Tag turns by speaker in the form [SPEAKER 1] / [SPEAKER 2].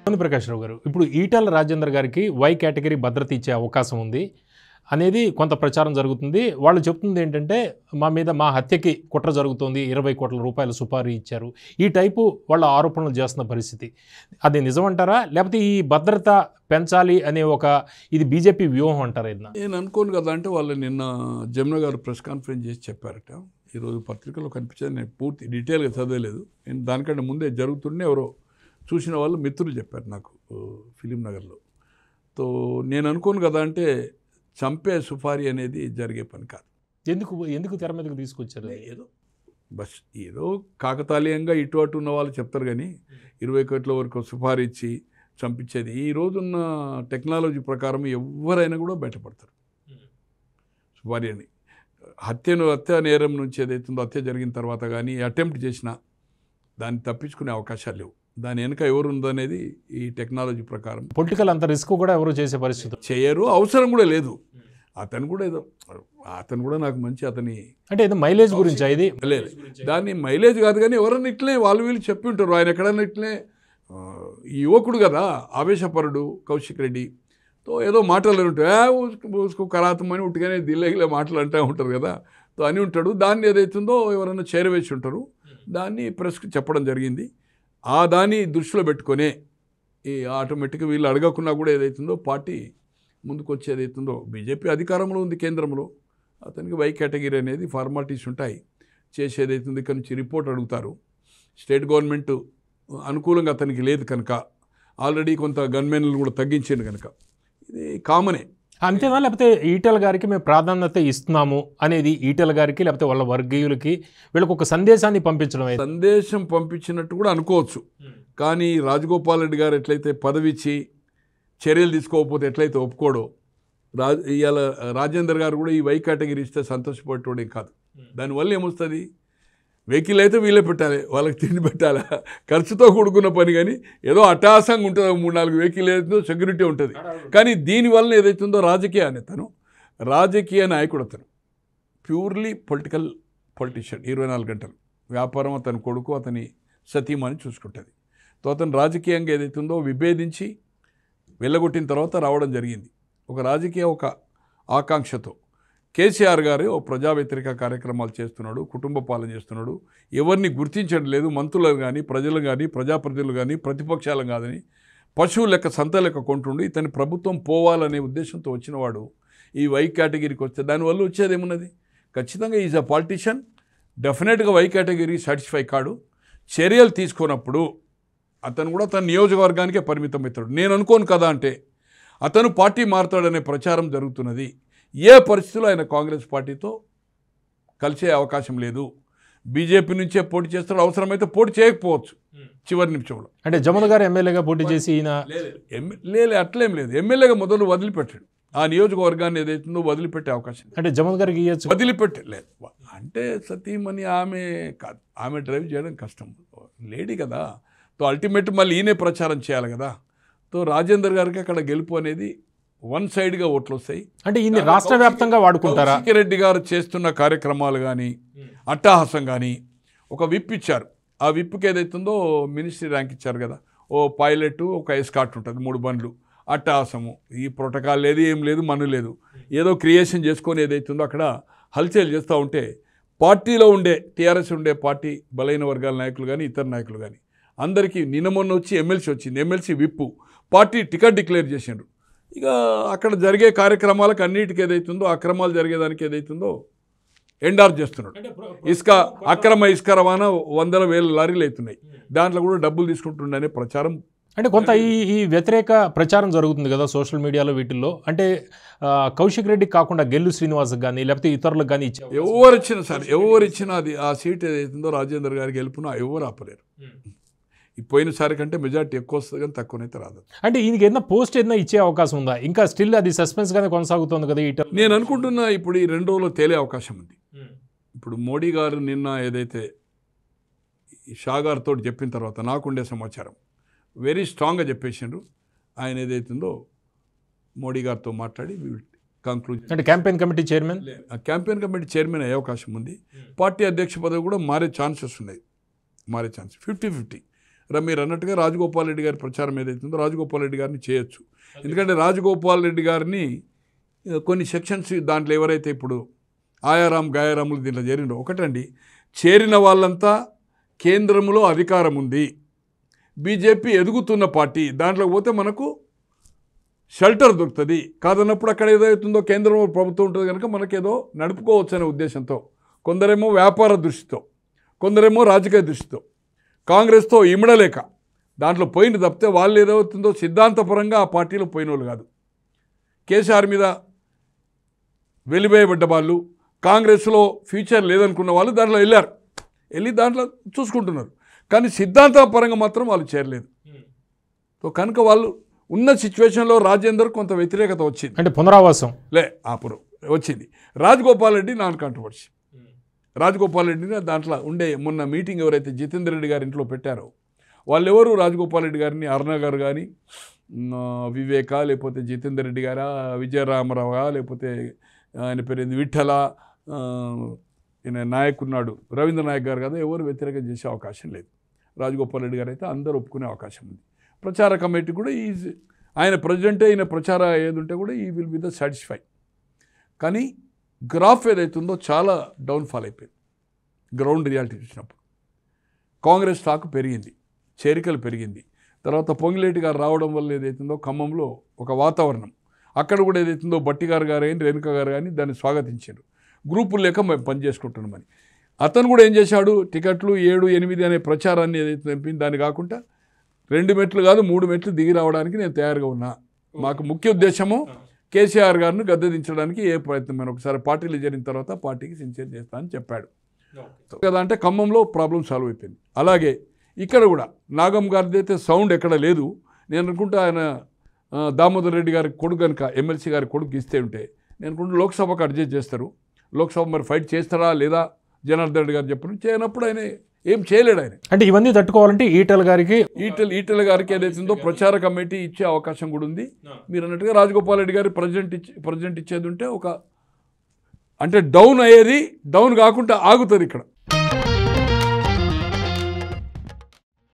[SPEAKER 1] సోని ప్రకాష్ రావు గారు ఇప్పుడు ఈటల రాజేందర్ గారికి వై కేటగిరీ భద్రత ఇచ్చే అవకాశం ఉంది అనేది కొంత ప్రచారం జరుగుతుంది వాళ్ళు చెప్తుంది ఏంటంటే మా మీద మా హత్యకి కుట్ర జరుగుతోంది ఇరవై కోట్ల రూపాయల సుపారీ ఇచ్చారు ఈ టైపు వాళ్ళ ఆరోపణలు చేస్తున్న పరిస్థితి అది నిజమంటారా లేకపోతే ఈ భద్రత పెంచాలి అనే ఒక ఇది బీజేపీ వ్యూహం అంటారా ఇది
[SPEAKER 2] నేను అనుకోను కదా అంటే వాళ్ళు నిన్న జమున గారు ప్రెస్ కాన్ఫరెన్స్ చేసి చెప్పారట ఈరోజు పత్రికలో కనిపించేది నేను పూర్తి డీటెయిల్గా చదవలేదు నేను దానికంటే ముందే జరుగుతుండే ఎవరో చూసిన వాళ్ళు మిత్రులు చెప్పారు నాకు ఫిలిం నగర్లో తో నేను అనుకోను కదా అంటే చంపే సుఫారీ అనేది జరిగే పని కాదు
[SPEAKER 1] ఎందుకు ఎందుకు తెర మీదకు తీసుకొచ్చారు అది?
[SPEAKER 2] ఏదో బస్ ఏదో కాకతాళీయంగా ఇటు అటు ఉన్న వాళ్ళు చెప్తారు కానీ ఇరవై కోట్ల వరకు సుఫారీ ఇచ్చి చంపించేది ఈ రోజున్న టెక్నాలజీ ప్రకారం ఎవరైనా కూడా బయటపడతారు సుఫారీ అని హత్యను హత్య నేరం నుంచి ఏదైతుందో హత్య జరిగిన తర్వాత కానీ అటెంప్ట్ చేసినా దాన్ని తప్పించుకునే అవకాశాలు లేవు దాని వెనుక ఎవరు ఉందనేది ఈ టెక్నాలజీ ప్రకారం
[SPEAKER 1] పొలిటికల్ అంత రిస్క్ కూడా ఎవరు చేసే పరిస్థితి
[SPEAKER 2] చేయరు అవసరం కూడా లేదు అతను కూడా ఏదో అతను కూడా నాకు మంచి అతని
[SPEAKER 1] అంటే ఇది మైలేజ్ గురించా ఇది
[SPEAKER 2] లేదు దాన్ని మైలేజ్ కాదు కానీ ఎవరన్నా ఇట్లే వాళ్ళు వీళ్ళు చెప్పి ఉంటారు ఆయన ఎక్కడన్నా ఇట్లే ఆ, ఈ యువకుడు కదా ఆవేశపరుడు కౌశిక్ రెడ్డి తో ఏదో మాటలు ఉంటాయి "ఆ, ఊసుకు ఊసుకు కరాతమని ఉట్టుగానే దిల్లగిలే మాటలు అంటూ ఉంటారు కదా తో అని ఉంటాడు దాన్ని ఏదైతుందో ఎవరైనా చేరవేసి ఉంటారు దాన్ని ప్రెస్కి చెప్పడం జరిగింది ఆ దాన్ని దృష్టిలో పెట్టుకొనే ఈ ఆటోమేటిక్గా వీళ్ళు అడగకున్నా కూడా ఏదైతుందో పార్టీ ముందుకు వచ్చి ఏదైతుందో బీజేపీ అధికారంలో ఉంది కేంద్రంలో అతనికి వై కేటగిరీ అనేది ఫార్మాలిటీస్ ఉంటాయి చేసేది అవుతుంది ఇక్కడ నుంచి రిపోర్ట్ అడుగుతారు స్టేట్ గవర్నమెంట్ అనుకూలంగా అతనికి లేదు కనుక ఆల్రెడీ కొంత గన్మెన్లు కూడా తగ్గించాను కనుక ఇది కామనే
[SPEAKER 1] అంతేనా లేకపోతే ఈటల గారికి మేము ప్రాధాన్యత ఇస్తున్నాము అనేది ఈటల గారికి లేకపోతే వాళ్ళ వర్గీయులకి వీళ్ళకి ఒక సందేశాన్ని పంపించడం అయితే
[SPEAKER 2] సందేశం పంపించినట్టు కూడా అనుకోవచ్చు కానీ రాజగోపాల్ రెడ్డి గారు ఎట్లయితే పదవి ఇచ్చి చర్యలు తీసుకోకపోతే ఎట్లయితే ఒప్పుకోడో రా ఇవాళ రాజేందర్ గారు కూడా ఈ వై కేటగిరీ ఇస్తే సంతోషపడేటోడే కాదు దానివల్ల ఏమొస్తుంది వెహికల్ అయితే వీళ్ళే పెట్టాలి వాళ్ళకి తిండి పెట్టాలి ఖర్చుతో కూడుకున్న పని కానీ ఏదో అటాసంగా ఉంటుంది మూడు నాలుగు వెహికల్ ఏదో సెక్యూరిటీ ఉంటుంది కానీ దీనివల్ల ఏదైతుందో రాజకీయ తను రాజకీయ నాయకుడు అతను ప్యూర్లీ పొలిటికల్ పొలిటీషియన్ ఇరవై నాలుగు గంటలు వ్యాపారం అతని కొడుకు అతని సతీమని చూసుకుంటుంది సో అతను రాజకీయంగా ఏదైతుందో విభేదించి వెళ్ళగొట్టిన తర్వాత రావడం జరిగింది ఒక రాజకీయ ఒక ఆకాంక్షతో కేసీఆర్ గారు ఓ ప్రజా వ్యతిరేక కార్యక్రమాలు చేస్తున్నాడు కుటుంబ పాలన చేస్తున్నాడు ఎవరిని గుర్తించడం లేదు మంత్రులను కానీ ప్రజలు కానీ ప్రజాప్రతినిధులు కానీ ప్రతిపక్షాలు కాదని పశువు లెక్క సంత లెక్క కొంటుండి ఇతని ప్రభుత్వం పోవాలనే ఉద్దేశంతో వచ్చినవాడు ఈ వై కేటగిరీకి వస్తే దానివల్ల వచ్చేది ఏమున్నది ఖచ్చితంగా ఈజ్ అ పాలిటీషియన్ డెఫినెట్గా వై కేటగిరీ సాటిస్ఫై కాడు చర్యలు తీసుకున్నప్పుడు అతను కూడా తన నియోజకవర్గానికే పరిమితం అవుతాడు నేను అనుకోను కదా అంటే అతను పార్టీ మారుతాడనే ప్రచారం జరుగుతున్నది ఏ పరిస్థితిలో ఆయన కాంగ్రెస్ పార్టీతో కలిసే అవకాశం లేదు బీజేపీ నుంచే పోటీ చేస్తాడు అవసరమైతే పోటీ చేయకపోవచ్చు చివరి నిమిషంలో
[SPEAKER 1] అంటే జమున గారు ఎమ్మెల్యేగా పోటీ చేసి ఈయన
[SPEAKER 2] ఎమ్మె- లేలే అట్లేం లేదు ఎమ్మెల్యేగా మొదలు వదిలిపెట్టాడు ఆ నియోజకవర్గాన్ని ఏదైతుందో వదిలిపెట్టే అవకాశం లేదు.
[SPEAKER 1] అంటే జమున గారికి ఇవ్వచ్చు
[SPEAKER 2] వదిలిపెట్టే లేదు అంటే సతీమణి ఆమె కాదు ఆమె డ్రైవ్ చేయడం కష్టం లేడీ కదా తో అల్టిమేట్ మళ్ళీ ఈయనే ప్రచారం చేయాలి కదా తో రాజేందర్ గారికి అక్కడ గెలుపు అనేది వన్ సైడ్గా ఓట్లు వస్తాయి
[SPEAKER 1] అంటే ఈయన్ని రాష్ట్ర వ్యాప్తంగా వాడుకుంటారా
[SPEAKER 2] కౌశిక్ రెడ్డి గారు చేస్తున్న కార్యక్రమాలు కానీ అట్టహాసం కానీ ఒక విప్ ఇచ్చారు ఆ విప్కి ఏదైతుందో మినిస్ట్రీ ర్యాంక్ ఇచ్చారు కదా ఓ పైలట్ ఒక ఎస్కాట్ ఉంటుంది మూడు బండ్లు అట్టహాసము ఈ ప్రోటోకాల్ లేదు ఏం లేదు మను లేదు ఏదో క్రియేషన్ చేసుకొని ఏదైతుందో అక్కడ హల్చల్ చేస్తూ ఉంటే పార్టీలో ఉండే టీఆర్ఎస్ ఉండే పార్టీ బలైన వర్గాల నాయకులు కానీ ఇతర నాయకులు కానీ అందరికీ నిన్న మొన్న వచ్చి ఎమ్మెల్సీ వచ్చింది MLC whip party ticket declare చేసిండ్రు ఇక అక్కడ జరిగే కార్యక్రమాలకు అన్నిటికీ ఏదైతుందో అక్రమాలు జరిగేదానికి ఏదైతుందో ఎండార్ చేస్తున్నాడు ఇసుక అక్రమ ఇసుక రవాణా వందల వేల లారీలు అవుతున్నాయి దాంట్లో కూడా డబ్బులు తీసుకుంటుండనే ప్రచారం
[SPEAKER 1] అంటే కొంత ఈ ఈ వ్యతిరేక ప్రచారం జరుగుతుంది కదా సోషల్ మీడియాలో వీటిల్లో అంటే ఆ, కౌశిక్ రెడ్డి కాకుండా గెల్లు శ్రీనివాస్కి కానీ లేకపోతే ఇతరులకు కానీ ఇచ్చే
[SPEAKER 2] ఎవరు ఇచ్చినా సరే ఎవరు ఇచ్చినా అది ఆ సీట్ ఏదైతుందో రాజేందర్ గారికి గెలుపునా ఎవరు ఆపలేరు ఈ పోయినసారి కంటే మెజార్టీ ఎక్కువ వస్తుంది కానీ తక్కువనైతే రాదు
[SPEAKER 1] అంటే ఈయనకి ఏదైనా పోస్ట్ ఏదైనా ఇచ్చే అవకాశం ఉందా ఇంకా స్టిల్ అది సస్పెన్స్ గానే కొనసాగుతుంది కదా ఈ టర్మ్.
[SPEAKER 2] నేను అనుకుంటున్నా ఇప్పుడు ఈ రెండు రోజుల్లో తేలే అవకాశం ఉంది ఇప్పుడు మోడీ గారు నిన్న ఏదైతే ఈ షా గారితో చెప్పిన తర్వాత నాకుండే సమాచారం వెరీ స్ట్రాంగ్గా చెప్పేసిండ్రు ఆయన ఏదైతుందో మోడీ గారితో మాట్లాడి కంక్లూజ్
[SPEAKER 1] అంటే క్యాంపెయిన్ కమిటీ చైర్మన్
[SPEAKER 2] ఆ క్యాంపెయిన్ కమిటీ చైర్మన్ అయ్యే అవకాశం ఉంది పార్టీ అధ్యక్ష పదవి కూడా మారే ఛాన్సెస్ ఉన్నాయి మారే ఛాన్స్ ఫిఫ్టీ ఫిఫ్టీ రా మీరు అన్నట్టుగా రాజగోపాల్ రెడ్డి గారి ప్రచారం ఏదైతుందో రాజగోపాల్ రెడ్డి గారిని చేయొచ్చు ఎందుకంటే రాజగోపాల్ రెడ్డి గారిని ఆ, కొన్ని సెక్షన్స్ దాంట్లో ఎవరైతే ఇప్పుడు ఆయారాం గాయారాములు దీంట్లో చేరినో ఒకటండి చేరిన వాళ్ళంతా కేంద్రంలో అధికారం ఉంది బీజేపీ ఎదుగుతున్న పార్టీ దాంట్లోకి పోతే మనకు షెల్టర్ దొరుకుతుంది కాదన్నప్పుడు అక్కడ ఏదైతుందో కేంద్రంలో ప్రభుత్వం ఉంటుంది కనుక మనకేదో నడుపుకోవచ్చు అనే ఉద్దేశంతో కొందరేమో వ్యాపార దృష్టితో కొందరేమో రాజకీయ దృష్టితో కాంగ్రెస్తో ఇమడలేక దాంట్లో పోయిన తప్పితే వాళ్ళు ఏదవుతుందో సిద్ధాంతపరంగా ఆ పార్టీలో పోయిన వాళ్ళు కాదు కేసీఆర్ మీద వెలివేయబడ్డ వాళ్ళు కాంగ్రెస్లో ఫ్యూచర్ లేదనుకున్న వాళ్ళు దాంట్లో వెళ్ళారు వెళ్ళి దాంట్లో చూసుకుంటున్నారు కానీ సిద్ధాంతపరంగా మాత్రం వాళ్ళు చేరలేదు సో కనుక వాళ్ళు ఉన్న సిచ్యువేషన్లో రాజేందర్ కొంత వ్యతిరేకత వచ్చింది
[SPEAKER 1] అంటే పునరావాసం
[SPEAKER 2] లే అప్పుడు వచ్చింది రాజగోపాల్ రెడ్డి నాన్ కాంట్రవర్సీ రాజగోపాల్ రెడ్డిని దాంట్లో ఉండే మొన్న మీటింగ్ ఎవరైతే జితేందర్ రెడ్డి గారి ఇంట్లో పెట్టారో వాళ్ళెవరు రాజగోపాల్ రెడ్డి గారిని అరుణ గారు కానీ వివేక లేకపోతే జితేందర్ రెడ్డి గారా విజయరామరావుగా లేకపోతే ఆయన పేరు ఏంది విఠల ఆ, ఈయన నాయక్ ఉన్నాడు రవీంద్ర నాయక్ గారు కదా ఎవరు వ్యతిరేకం చేసే అవకాశం లేదు రాజగోపాల్ రెడ్డి గారు అయితే అందరూ ఒప్పుకునే అవకాశం ఉంది ప్రచార కమిటీ కూడా ఈజ్ ఆయన ప్రెసిడెంటే ఈయన ప్రచార ఏది ఉంటే కూడా ఈ విల్ బి ద సాటిస్ఫై కానీ గ్రాఫ్ ఏదైతుందో చాలా డౌన్ఫాల్ అయిపోయింది గ్రౌండ్ రియాలిటీ చూసినప్పుడు కాంగ్రెస్ స్టాక్ పెరిగింది చేరికలు పెరిగింది తర్వాత పొంగిలేటి గారు రావడం వల్ల ఏదైతుందో ఖమ్మంలో ఒక వాతావరణం అక్కడ కూడా ఏదైతుందో బట్టి గారు గారు కానీ రేణుక గారు కానీ దాన్ని స్వాగతించారు గ్రూపులు లేక మేము పని చేసుకుంటున్నామని అతను కూడా ఏం చేశాడు టికెట్లు ఏడు ఎనిమిది అనే ప్రచారాన్ని ఏదైతే తెంపింది దాన్ని కాకుండా రెండు మెట్లు కాదు మూడు మెట్లు దిగి రావడానికి నేను తయారుగా ఉన్నా మాకు ముఖ్య ఉద్దేశము కేసీఆర్ గారిని గద్దెదించడానికి ఏ ప్రయత్నం ఒకసారి పార్టీలు చేరిన తర్వాత పార్టీకి సిన్సియర్ చేస్తా అని చెప్పాడు కదా అంటే ఖమ్మంలో ప్రాబ్లం సాల్వ్ అయిపోయింది అలాగే ఇక్కడ కూడా నాగం గారిది అయితే సౌండ్ ఎక్కడ లేదు నేను అనుకుంటా ఆయన ఆ, దామోదర్ రెడ్డి గారి కొడుకు కనుక ఎమ్మెల్సీ గారి కొడుకు ఇస్తే ఉంటే నేను అనుకుంటా లోక్సభకు అడ్జస్ట్ చేస్తారు లోక్సభ మరి ఫైట్ చేస్తారా లేదా జనార్దన్ రెడ్డి గారు చెప్పిన చేయనప్పుడు ఆయన ఏం చేయలేడు ఆయన
[SPEAKER 1] అంటే ఇవన్నీ తట్టుకోవాలంటే ఈటల గారికి
[SPEAKER 2] ఈటెల్ ఈటెల గారికి ఏదైతుందో ప్రచార కమిటీ ఇచ్చే అవకాశం కూడా ఉంది మీరు అన్నట్టుగా రాజగోపాల్ రెడ్డి గారి ప్రజెంట్ ఇచ్చి ప్రజెంట్ ఇచ్చేది ఉంటే ఒక అంటే డౌన్ అయ్యేది డౌన్ కాకుండా ఆగుతుంది ఇక్కడ